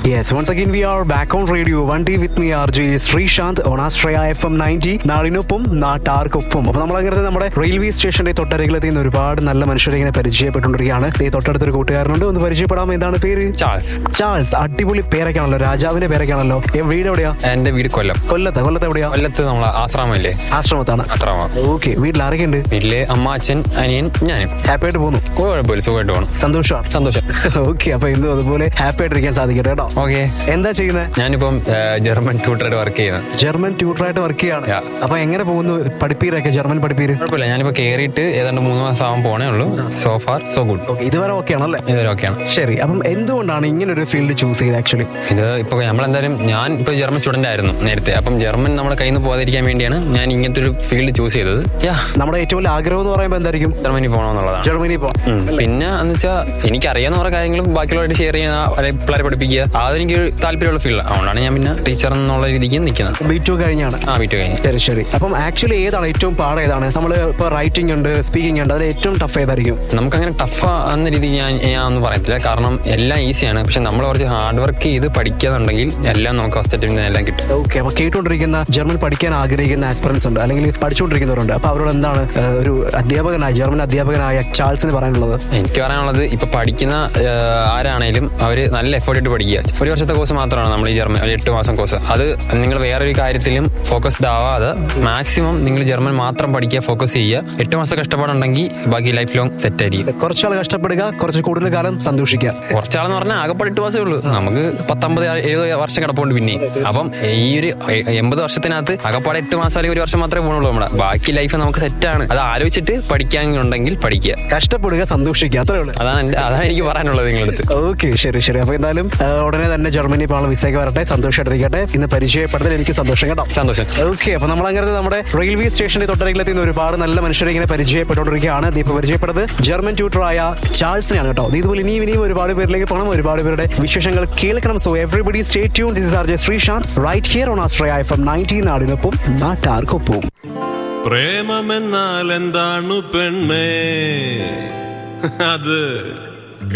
Yes, once again we are back on radio. One day with me, RJ Sreesanth on Astraya FM 90 നാടിനൊപ്പം നാട്ടാർക്കൊപ്പം അപ്പൊ നമ്മൾ അങ്ങനെ നമ്മുടെ റെയിൽവേ സ്റ്റേഷന്റെ തൊട്ടരികിലെത്തി നിന്ന് ഒരുപാട് നല്ല മനുഷ്യരെ ഇങ്ങനെ പരിചയപ്പെട്ടുകൊണ്ടിരിക്കുകയാണ് ഈ തൊട്ടടുത്തൊരു കൂട്ടുകാരനുണ്ട് ഒന്ന് പരിചയപ്പെടാം എന്താണ് പേര് ചാൾസ് ചാൾസ് അടിപൊളി പേരൊക്കെയാണല്ലോ രാജാവിന്റെ പേരൊക്കെയാണല്ലോ ഏ, വീട് എവിടെയാ എന്റെ വീട് കൊല്ലം കൊല്ലത്ത് കൊല്ലത്ത് എവിടെയാ കൊല്ലത്ത് നമ്മളെ ആശ്രമമില്ലേ ആശ്രമത്താണ് ആശ്രമ ഓക്കെ വീട്ടിൽ ആരൊക്കെയുണ്ട് വീട്ടില് അമ്മ അച്ഛൻ അനിയൻ ഞാനും ഹാപ്പി ആയിട്ട് പോകുന്നു കുഴപ്പമില്ല സുഖമായിട്ട് പോകണം സന്തോഷമാണ് സന്തോഷം ഓക്കെ അപ്പൊ ഇന്നും അതുപോലെ ഹാപ്പി ആയിട്ടിരിക്കാൻ സാധിക്കട്ടെ കേട്ടോ ഓക്കെ എന്താ ചെയ്യുന്നത് ഞാനിപ്പം ആ, ജർമ്മൻ ട്യൂട്ടറായിട്ട് വർക്ക് ചെയ്യുന്നത് ജർമ്മൻ ട്യൂട്ടറായിട്ട് വർക്ക് ചെയ്യാണ് Yeah. അപ്പൊ എങ്ങനെ പോകുന്നു പഠിപ്പീരൊക്കെ ജർമ്മൻ പഠിപ്പീര് കുഴപ്പമില്ല ഞാനിപ്പോ കയറിയിട്ട് ഏതാണ്ട് മൂന്ന് മാസം ആവാൻ പോണേ ഉള്ളൂ so far so good okay ഇതുവരെ ഓക്കെ ആണല്ലേ ഇതുവരെ ഓക്കെയാണ് ശരി അപ്പം എന്തുകൊണ്ടാണ് ഇങ്ങനെ ഒരു ഫീൽഡ് ചൂസ് ചെയ്തത് ആക്ച്വലി ഇത് ഇപ്പൊ നമ്മളെന്തായാലും ഞാൻ ഇപ്പൊ ജർമ്മൻ സ്റ്റുഡന്റ് ആയിരുന്നു നേരത്തെ അപ്പം ജർമ്മൻ നമ്മുടെ കയ്യിൽ നിന്ന് പോകാതിരിക്കാൻ വേണ്ടിയാണ് ഞാൻ ഇങ്ങനത്തെ ഒരു ഫീൽഡ് ചൂസ് ചെയ്തത് യാ നമ്മുടെ ഏറ്റവും വലിയ ആഗ്രഹം എന്ന് പറയുമ്പോൾ എന്തായിരിക്കും ജർമ്മനി പോകണമെന്നുള്ളതാണ് ജർമ്മനി പോകാം ഉം. പിന്നെ എന്ന് വെച്ചാൽ എനിക്കറിയാവുന്ന കുറെ കാര്യങ്ങളും ബാക്കിയുള്ളവരായിട്ട് ഷെയർ ചെയ്യുന്ന അല്ലെങ്കിൽ പിള്ളേരെ പഠിപ്പിക്കുക അതെനിക്ക് താല്പര്യമുള്ള ഫീൽഡ് അതുകൊണ്ടാണ് ഞാൻ പിന്നെ ടീച്ചർ എന്നുള്ള രീതിക്ക് നിൽക്കുന്നത് ബി ടു കഴിഞ്ഞാണ് ആ വീട്ടിൽ കഴിഞ്ഞ് ശരി ശരി അപ്പം ആക്ച്വലി ഏതാണ് ഏറ്റവും പാട് ഏതാണ് നമ്മൾ ഇപ്പൊ റൈറ്റിംഗ് ഉണ്ട് സ്പീക്കിംഗ് ഉണ്ട് അതിൽ ഏറ്റവും ടഫ് ഏതായിരിക്കും നമുക്കങ്ങനെ ടഫ് എന്ന രീതിയിൽ ഞാൻ ഞാൻ ഒന്നും പറയത്തില്ല കാരണം എല്ലാം ഈസിയാണ് പക്ഷെ നമ്മൾ കുറച്ച് ഹാർഡ് വർക്ക് ചെയ്ത് പഠിക്കാന്നുണ്ടെങ്കിൽ എല്ലാം നമുക്ക് ഫസ്റ്റ് അറ്റംപ്റ്റ് എല്ലാം കിട്ടും ഓക്കെ അപ്പൊ കേട്ടുകൊണ്ടിരിക്കുന്ന ജർമ്മൻ പഠിക്കാൻ ആഗ്രഹിക്കുന്ന ആസ്പിറൻസ് ഉണ്ട് അല്ലെങ്കിൽ പഠിച്ചുകൊണ്ടിരിക്കുന്നവരുണ്ട് അപ്പൊ അവരോട് എന്താണ് ഏഹ്, ഒരു അധ്യാപകനായ ജർമ്മൻ അധ്യാപകനായ ചാൾസിന് പറയാനുള്ളത് എനിക്ക് പറയാനുള്ളത് ഇപ്പൊ പഠിക്കുന്ന ആ, ആരാണേലും അവർ നല്ല എഫേർട്ട് ഇട്ട് പഠിക്കുക ഒരു വർഷത്തെ കോഴ്സ് മാത്രമാണ് നമ്മൾ ഈ ജർമ്മൻ ഒരു എട്ട് മാസം കോഴ്സ് അത് നിങ്ങൾ വേറൊരു കാര്യത്തിലും ഫോക്കസ്ഡ് ആവാതെ മാക്സിമം നിങ്ങൾ ജർമ്മൻ മാത്രം പഠിക്കുക ഫോക്കസ് ചെയ്യുക എട്ട് മാസം കഷ്ടപ്പാടുണ്ടെങ്കിൽ ബാക്കി ലൈഫ് ലോങ് സെറ്റ് ആയിരിക്കും കുറച്ചാൾ കഷ്ടപ്പെടുക കുറച്ച് കൂടുതൽ കാലം സന്തോഷിക്കുക കുറച്ചാളെന്ന് പറഞ്ഞാൽ ആകെപ്പാട് എട്ട് മാസമേ ഉള്ളൂ നമുക്ക് പത്തൊമ്പത് എഴുപത് വർഷം കിടപ്പുണ്ട് പിന്നെ അപ്പം ഈ ഒരു എ- എൺപത് വർഷത്തിനകത്ത് ആകെപ്പാട് എട്ട് മാസം അല്ലെങ്കിൽ ഒരു വർഷം മാത്രമേ പോകുന്നുള്ളൂ നമ്മുടെ ബാക്കി ലൈഫ് നമുക്ക് സെറ്റാണ് അത് ആലോചിച്ചിട്ട് പഠിക്കാനുണ്ടെങ്കിൽ പഠിക്കുക കഷ്ടപ്പെടുക സന്തോഷിക്കുക അത്രേ ഉള്ളൂ അതാണ് എൻ്റെ അതാണ് എനിക്ക് പറയാനുള്ളത് നിങ്ങളടുത്ത് ഓക്കെ ശരി ശരി അപ്പൊ എന്തായാലും ആ, ഉടനെ തന്നെ ജർമ്മനി പോകാനുള്ള വിസയൊക്കെ വരട്ടെ സന്തോഷമായിട്ടിരിക്കട്ടെ ഇന്ന് പരിചയപ്പെടുന്നതിൽ എനിക്ക് സന്തോഷം കേട്ടോ സന്തോഷം ഓക്കെ അപ്പൊ നമ്മൾ അങ്ങനെ നമ്മുടെ റെയിൽവേ സ്റ്റേഷന്റെ തൊട്ടരികിലെത്തി നിന്ന് ഒരുപാട് നല്ല മനുഷ്യരെ ഇങ്ങനെ പരിചയപ്പെട്ടുകൊണ്ടിരിക്കുകയാണ് ഇപ്പൊ പരിചയപ്പെട്ടത് ജർമ്മൻ ട്യൂട്ടറായ ചാൾസിനെയാണ് കേട്ടോ ഇത് ഇതുപോലെ ഇനിയും ഇനിയും ഒരുപാട് പേരിലേക്ക് പോകണം ഒരുപാട് പേരുടെ വിശേഷങ്ങൾ കേൾക്കണം so everybody stay tune this R J Sreesanth right here on Astraya F M nineteen നാടിനൊപ്പം നാട്ടാർക്കൊപ്പം പ്രേമമെന്നാൽ എന്താണ് പെണ്ണേ അത്